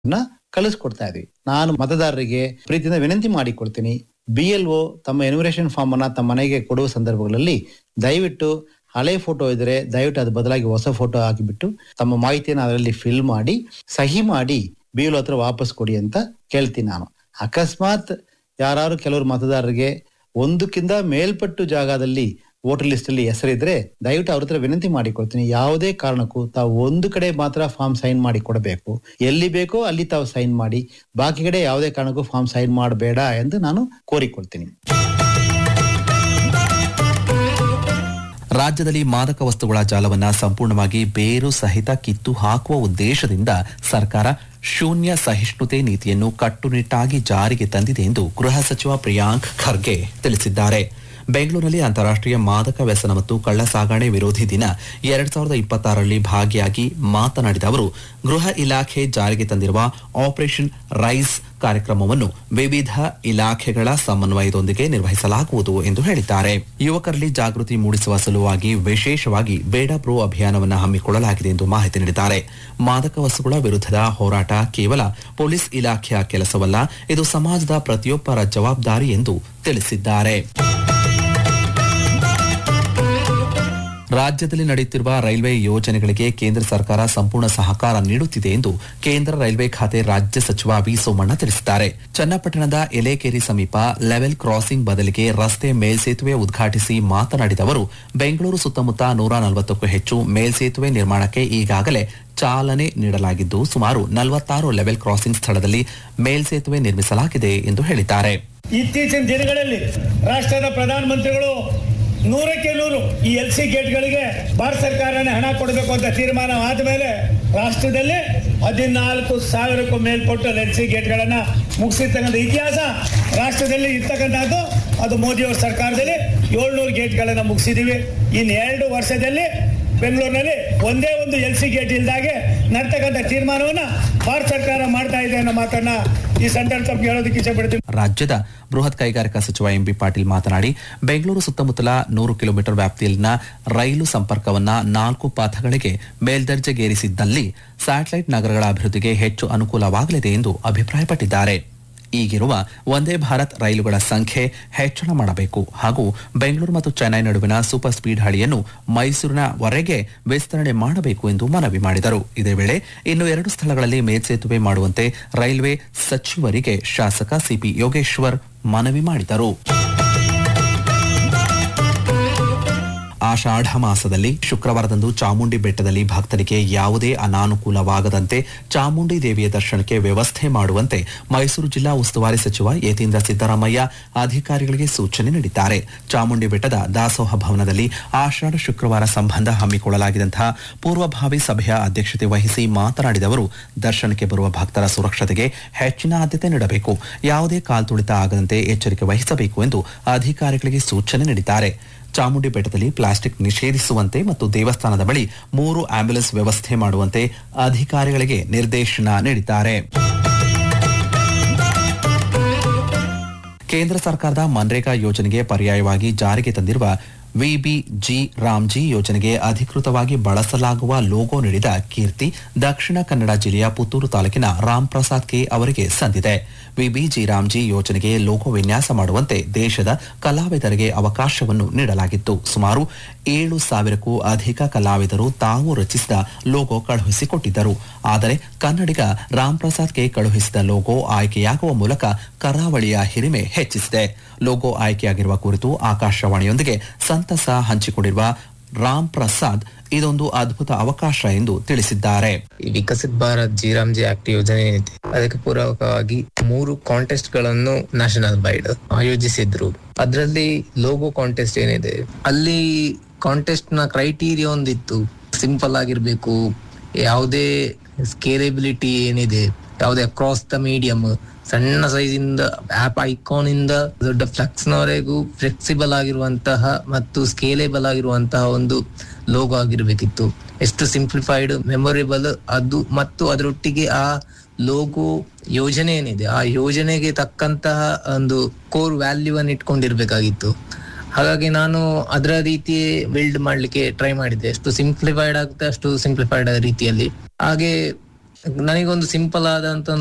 ನ ಕಳಿಸ್ಕೊಡ್ತಾ ಇದ್ವಿ ನಾನು ಮತದಾರರಿಗೆ ಪ್ರೀತಿಯಿಂದ ವಿನಂತಿ ಮಾಡಿಕೊಡ್ತೀನಿ ಬಿ ಎಲ್ ಒ ತಮ್ಮ ಎನ್ಯುಮರೇಷನ್ ಫಾರ್ಮ್ ಅನ್ನ ತಮ್ಮ ಮನೆಗೆ ಕೊಡುವ ಸಂದರ್ಭಗಳಲ್ಲಿ ದಯವಿಟ್ಟು ಹಳೆ ಫೋಟೋ ಇದ್ರೆ ದಯವಿಟ್ಟು ಅದು ಬದಲಾಗಿ ಹೊಸ ಫೋಟೋ ಹಾಕಿಬಿಟ್ಟು ತಮ್ಮ ಮಾಹಿತಿಯನ್ನು ಅದರಲ್ಲಿ ಫಿಲ್ ಮಾಡಿ ಸಹಿ ಮಾಡಿ ಬಿ ಎಲ್ ಹತ್ರ ವಾಪಸ್ ಕೊಡಿ ಅಂತ ಕೇಳ್ತೀನಿ ನಾನು ಅಕಸ್ಮಾತ್ ಯಾರು ಕೆಲವರು ಮತದಾರರಿಗೆ ಒಂದಕ್ಕಿಂತ ಮೇಲ್ಪಟ್ಟು ಜಾಗದಲ್ಲಿ ವೋಟರ್ ಲಿಸ್ಟ್ ಅಲ್ಲಿ ಹೆಸರಿದ್ರೆ ದಯವಿಟ್ಟು ಅವ್ರ ಹತ್ರ ವಿನಂತಿ ಮಾಡಿಕೊಡ್ತೀನಿ ಯಾವುದೇ ಕಾರಣಕ್ಕೂ ತಾವು ಒಂದು ಕಡೆ ಮಾತ್ರ ಫಾರ್ಮ್ ಸೈನ್ ಮಾಡಿ ಕೊಡಬೇಕು ಎಲ್ಲಿ ಬೇಕೋ ಅಲ್ಲಿ ತಾವು ಸೈನ್ ಮಾಡಿ ಬಾಕಿ ಕಡೆ ಯಾವುದೇ ಕಾರಣಕ್ಕೂ ಫಾರ್ಮ್ ಸೈನ್ ಮಾಡಬೇಡ ಎಂದು ನಾನು ಕೋರಿಕೊಳ್ತೀನಿ ರಾಜ್ಯದಲ್ಲಿ ಮಾದಕ ವಸ್ತುಗಳ ಜಾಲವನ್ನ ಸಂಪೂರ್ಣವಾಗಿ ಬೇರು ಸಹಿತ ಕಿತ್ತು ಹಾಕುವ ಉದ್ದೇಶದಿಂದ ಸರ್ಕಾರ ಶೂನ್ಯ ಸಹಿಷ್ಣುತೆ ನೀತಿಯನ್ನು ಕಟ್ಟುನಿಟ್ಟಾಗಿ ಜಾರಿಗೆ ತಂದಿದೆ ಎಂದು ಗೃಹ ಸಚಿವ ಪ್ರಿಯಾಂಕ್ ಖರ್ಗೆ ತಿಳಿಸಿದ್ದಾರೆ ಬೆಂಗಳೂರಿನಲ್ಲಿ ಅಂತಾರಾಷ್ಟ್ರೀಯ ಮಾದಕ ವ್ಯಸನ ಮತ್ತು ಕಳ್ಳ ಸಾಗಣೆ ವಿರೋಧಿ ದಿನ ಎರಡ್ ಸಾವಿರದ ಇಪ್ಪತ್ತಾರರಲ್ಲಿ ಭಾಗಿಯಾಗಿ ಮಾತನಾಡಿದ ಅವರು ಗೃಹ ಇಲಾಖೆ ಜಾರಿಗೆ ತಂದಿರುವ ಆಪರೇಷನ್ ರೈಸ್ ಕಾರ್ಯಕ್ರಮವನ್ನು ವಿವಿಧ ಇಲಾಖೆಗಳ ಸಮನ್ವಯದೊಂದಿಗೆ ನಿರ್ವಹಿಸಲಾಗುವುದು ಎಂದು ಹೇಳಿದ್ದಾರೆ ಯುವಕರಲ್ಲಿ ಜಾಗೃತಿ ಮೂಡಿಸುವ ಸಲುವಾಗಿ ವಿಶೇಷವಾಗಿ ಬೇಡ ಬ್ರೋ ಅಭಿಯಾನವನ್ನು ಹಮ್ಮಿಕೊಳ್ಳಲಾಗಿದೆ ಎಂದು ಮಾಹಿತಿ ನೀಡಿದ್ದಾರೆ ಮಾದಕ ವಸ್ತುಗಳ ವಿರುದ್ಧದ ಹೋರಾಟ ಕೇವಲ ಪೊಲೀಸ್ ಇಲಾಖೆಯ ಕೆಲಸವಲ್ಲ ಇದು ಸಮಾಜದ ಪ್ರತಿಯೊಬ್ಬರ ಜವಾಬ್ದಾರಿ ಎಂದು ತಿಳಿಸಿದ್ದಾರೆ ರಾಜ್ಯದಲ್ಲಿ ನಡೆಯುತ್ತಿರುವ ರೈಲ್ವೆ ಯೋಜನೆಗಳಿಗೆ ಕೇಂದ್ರ ಸರ್ಕಾರ ಸಂಪೂರ್ಣ ಸಹಕಾರ ನೀಡುತ್ತಿದೆ ಎಂದು ಕೇಂದ್ರ ರೈಲ್ವೆ ಖಾತೆ ರಾಜ್ಯ ಸಚಿವ ವಿ ಸೋಮಣ್ಣ ತಿಳಿಸಿದ್ದಾರೆ ಚನ್ನಪಟ್ಟಣದ ಎಲೆಕೇರಿ ಸಮೀಪ ಲೆವೆಲ್ ಕ್ರಾಸಿಂಗ್ ಬದಲಿಗೆ ರಸ್ತೆ ಮೇಲ್ಸೇತುವೆ ಉದ್ಘಾಟಿಸಿ ಮಾತನಾಡಿದ ಅವರು ಬೆಂಗಳೂರು ಸುತ್ತಮುತ್ತ ನೂರ ನಲವತ್ತಕ್ಕೂ ಹೆಚ್ಚು ಮೇಲ್ಸೇತುವೆ ನಿರ್ಮಾಣಕ್ಕೆ ಈಗಾಗಲೇ ಚಾಲನೆ ನೀಡಲಾಗಿದ್ದು ಸುಮಾರು ನಲವತ್ತಾರು ಲೆವೆಲ್ ಕ್ರಾಸಿಂಗ್ ಸ್ಥಳದಲ್ಲಿ ಮೇಲ್ಸೇತುವೆ ನಿರ್ಮಿಸಲಾಗಿದೆ ಎಂದು ಹೇಳಿದ್ದಾರೆ ಇತ್ತೀಚಿನ ದಿನಗಳಲ್ಲಿ ರಾಷ್ಟ್ರದ ಪ್ರಧಾನಮಂತ್ರಿಗಳು ನೂರಕ್ಕೆ ನೂರು ಈ ಎಲ್ ಸಿ ಗೇಟ್ಗಳಿಗೆ ಭಾರತ ಸರ್ಕಾರನೇ ಹಣ ಕೊಡಬೇಕು ಅಂತ ತೀರ್ಮಾನ ಆದ ಮೇಲೆ ರಾಷ್ಟ್ರದಲ್ಲಿ ಹದಿನಾಲ್ಕು ಸಾವಿರಕ್ಕೂ ಮೇಲ್ಪಟ್ಟು ಎಲ್ ಸಿ ಗೇಟ್ಗಳನ್ನು ಮುಗಿಸಿರ್ತಕ್ಕಂಥ ಇತಿಹಾಸ ರಾಷ್ಟ್ರದಲ್ಲಿ ಇರ್ತಕ್ಕಂಥದ್ದು ಅದು ಮೋದಿಯವರ ಸರ್ಕಾರದಲ್ಲಿ ಏಳ್ನೂರು ಗೇಟ್ಗಳನ್ನು ಮುಗಿಸಿದ್ದೀವಿ ಇನ್ನು ಎರಡು ವರ್ಷದಲ್ಲಿ ಬೆಂಗಳೂರಿನಲ್ಲಿ ಒಂದೇ ಒಂದು ಎಲ್ ಸಿ ಗೇಟ್ ಇಲ್ದಾಗೆ ನಡ್ತಕ್ಕಂಥ ತೀರ್ಮಾನವನ್ನ ಭಾರತ ಸರ್ಕಾರ ಮಾಡ್ತಾ ಇದೆ ಅನ್ನೋ ಮಾತನ್ನ ಈ ಸಂದರ್ಭ ತಮ್ಗೆ ಹೇಳೋದಕ್ಕೆ ಇಷ್ಟಪಡ್ತೀನಿ ರಾಜ್ಯದ ಬೃಹತ್ ಕೈಗಾರಿಕಾ ಸಚಿವ ಎಂಬಿ ಪಾಟೀಲ್ ಮಾತನಾಡಿ ಬೆಂಗಳೂರು ಸುತ್ತಮುತ್ತಲ ನೂರು ಕಿಲೋಮೀಟರ್ ವ್ಯಾಪ್ತಿಯಲ್ಲಿನ ರೈಲು ಸಂಪರ್ಕವನ್ನ ನಾಲ್ಕು ಪಥಗಳಿಗೆ ಮೇಲ್ದರ್ಜೆಗೇರಿಸಿದ್ದಲ್ಲಿ ಸ್ಯಾಟಲೈಟ್ ನಗರಗಳ ಅಭಿವೃದ್ಧಿಗೆ ಹೆಚ್ಚು ಅನುಕೂಲವಾಗಲಿದೆ ಎಂದು ಅಭಿಪ್ರಾಯಪಟ್ಟಿದ್ದಾರೆ ಈಗಿರುವ ಒಂದೇ ಭಾರತ್ ರೈಲುಗಳ ಸಂಖ್ಯೆ ಹೆಚ್ಚಳ ಮಾಡಬೇಕು ಹಾಗೂ ಬೆಂಗಳೂರು ಮತ್ತು ಚೆನ್ನೈ ನಡುವಿನ ಸೂಪರ್ ಸ್ಪೀಡ್ ಹಳಿಯನ್ನು ಮೈಸೂರಿನವರೆಗೆ ವಿಸ್ತರಣೆ ಮಾಡಬೇಕು ಎಂದು ಮನವಿ ಮಾಡಿದರು ಇದೇ ವೇಳೆ ಇನ್ನು ಎರಡು ಸ್ಥಳಗಳಲ್ಲಿ ಮೇಲ್ಸೇತುವೆ ಮಾಡುವಂತೆ ರೈಲ್ವೆ ಸಚಿವರಿಗೆ ಶಾಸಕ ಸಿಪಿ ಯೋಗೇಶ್ವರ್ ಮನವಿ ಮಾಡಿದರು ಆಷಾಢ ಮಾಸದಲ್ಲಿ ಶುಕ್ರವಾರದಂದು ಚಾಮುಂಡಿ ಬೆಟ್ಟದಲ್ಲಿ ಭಕ್ತರಿಗೆ ಯಾವುದೇ ಅನಾನುಕೂಲವಾಗದಂತೆ ಚಾಮುಂಡಿ ದೇವಿಯ ದರ್ಶನಕ್ಕೆ ವ್ಯವಸ್ಥೆ ಮಾಡುವಂತೆ ಮೈಸೂರು ಜಿಲ್ಲಾ ಉಸ್ತುವಾರಿ ಸಚಿವ ಯತೀಂದ್ರ ಸಿದ್ದರಾಮಯ್ಯ ಅಧಿಕಾರಿಗಳಿಗೆ ಸೂಚನೆ ನೀಡಿದ್ದಾರೆ ಚಾಮುಂಡಿ ಬೆಟ್ಟದ ದಾಸೋಹ ಭವನದಲ್ಲಿ ಆಷಾಢ ಶುಕ್ರವಾರ ಸಂಬಂಧ ಹಮ್ಮಿಕೊಳ್ಳಲಾಗಿದ್ದಂತಹ ಪೂರ್ವಭಾವಿ ಸಭೆಯ ಅಧ್ಯಕ್ಷತೆ ವಹಿಸಿ ಮಾತನಾಡಿದ ಅವರು ದರ್ಶನಕ್ಕೆ ಬರುವ ಭಕ್ತರ ಸುರಕ್ಷತೆಗೆ ಹೆಚ್ಚಿನ ಆದ್ಯತೆ ನೀಡಬೇಕು ಯಾವುದೇ ಕಾಲ್ತುಳಿತ ಆಗದಂತೆ ಎಚ್ಚರಿಕೆ ವಹಿಸಬೇಕು ಎಂದು ಅಧಿಕಾರಿಗಳಿಗೆ ಸೂಚನೆ ನೀಡಿದ್ದಾರೆ ಚಾಮುಂಡಿ ಬೆಟ್ಟದಲ್ಲಿ ಪ್ಲಾಸ್ಟಿಕ್ ನಿಷೇಧಿಸುವಂತೆ ಮತ್ತು ದೇವಸ್ಥಾನದ ಬಳಿ ಮೂರು ಆಂಬ್ಯುಲೆನ್ಸ್ ವ್ಯವಸ್ಥೆ ಮಾಡುವಂತೆ ಅಧಿಕಾರಿಗಳಿಗೆ ನಿರ್ದೇಶನ ನೀಡಿದ್ದಾರೆ ಕೇಂದ್ರ ಸರ್ಕಾರದ ಮನ್ರೇಗಾ ಯೋಜನೆಗೆ ಪರ್ಯಾಯವಾಗಿ ಜಾರಿಗೆ ತಂದಿರುವ ವಿಬಿಜಿ ರಾಮ್ಜಿ ಯೋಜನೆಗೆ ಅಧಿಕೃತವಾಗಿ ಬಳಸಲಾಗುವ ಲೋಗೋ ನೀಡಿದ ಕೀರ್ತಿ ದಕ್ಷಿಣ ಕನ್ನಡ ಜಿಲ್ಲೆಯ ಪುತ್ತೂರು ತಾಲೂಕಿನ ರಾಮ್ ಪ್ರಸಾದ್ ಕೆ ಅವರಿಗೆ ಸಂದಿದೆ ವಿಬಿಜಿ ರಾಮ್ಜಿ ಯೋಜನೆಗೆ ಲೋಗೋ ವಿನ್ಯಾಸ ಮಾಡುವಂತೆ ದೇಶದ ಕಲಾವಿದರಿಗೆ ಅವಕಾಶವನ್ನು ನೀಡಲಾಗಿತ್ತು ಸುಮಾರು ಏಳು ಸಾವಿರಕ್ಕೂ ಅಧಿಕ ಕಲಾವಿದರು ತಾವು ರಚಿಸಿದ ಲೋಗೋ ಕಳುಹಿಸಿಕೊಟ್ಟಿದ್ದರು ಆದರೆ ಕನ್ನಡಿಗ ರಾಮ್ ಪ್ರಸಾದ್ ಕೆ ಕಳುಹಿಸಿದ ಲೋಗೋ ಆಯ್ಕೆಯಾಗುವ ಮೂಲಕ ಕರಾವಳಿಯ ಹಿರಿಮೆ ಹೆಚ್ಚಿಸಿದೆ ಲೋಗೋ ಆಯ್ಕೆಯಾಗಿರುವ ಕುರಿತು ಆಕಾಶವಾಣಿಯೊಂದಿಗೆ ಸಂತಸ ಹಂಚಿಕೊಂಡಿರುವ ರಾಮ್ ಪ್ರಸಾದ್ ಇದೊಂದು ಅದ್ಭುತ ಅವಕಾಶ ಎಂದು ತಿಳಿಸಿದ್ದಾರೆ ಈ ವಿಕಸಿತ್ ಭಾರತ್ ಜಿರಾಮ್ಜಿ ಆಕ್ಟ್ ಯೋಜನೆ ಏನಿದೆ ಅದಕ್ಕೆ ಪೂರಕವಾಗಿ ಮೂರು ಕಾಂಟೆಸ್ಟ್ ಗಳನ್ನು ನ್ಯಾಷನಲ್ ವೈಡ್ ಆಯೋಜಿಸಿದ್ರು ಅದರಲ್ಲಿ ಲೋಗೋ ಕಾಂಟೆಸ್ಟ್ ಏನಿದೆ ಅಲ್ಲಿ ಕಾಂಟೆಸ್ಟ್ ನ ಕ್ರೈಟೀರಿಯಾ ಒಂದಿತ್ತು ಸಿಂಪಲ್ ಆಗಿರ್ಬೇಕು ಯಾವುದೇ ಸ್ಕೇಲೆಬಿಲಿಟಿ ಏನಿದೆ ಯಾವುದೇ ಅಕ್ರಾಸ್ ದ ಮೀಡಿಯಂ ಸಣ್ಣ ಸೈಜ್ ಇಂದ ಆಪ್ ಐಕಾನ್ ಇಂದ ದೊಡ್ಡ ಫ್ಲೆಕ್ಸ್ ನವರೆಗೂ ಫ್ಲೆಕ್ಸಿಬಲ್ ಆಗಿರುವಂತಹ ಮತ್ತು ಸ್ಕೇಲೇಬಲ್ ಆಗಿರುವಂತಹ ಒಂದು ಲೋಗೋ ಆಗಿರ್ಬೇಕಿತ್ತು ಎಷ್ಟು ಸಿಂಪ್ಲಿಫೈಡ್ ಮೆಮೊರೇಬಲ್ ಅದು ಮತ್ತು ಅದರೊಟ್ಟಿಗೆ ಆ ಲೋಗೋ ಯೋಜನೆ ಏನಿದೆ ಆ ಯೋಜನೆಗೆ ತಕ್ಕಂತಹ ಒಂದು ಕೋರ್ ವ್ಯಾಲ್ಯೂ ಅನ್ನು ಇಟ್ಕೊಂಡಿರ್ಬೇಕಾಗಿತ್ತು ಹಾಗಾಗಿ ನಾನು ಅದರ ರೀತಿ ಬಿಲ್ಡ್ ಮಾಡ್ಲಿಕ್ಕೆ ಟ್ರೈ ಮಾಡಿದ್ದೆ ಎಷ್ಟು ಸಿಂಪ್ಲಿಫೈಡ್ ಆಗುತ್ತೆ ಅಷ್ಟು ಸಿಂಪ್ಲಿಫೈಡ್ ರೀತಿಯಲ್ಲಿ ಹಾಗೆ ನನಗೊಂದು ಸಿಂಪಲ್ ಆದಂತ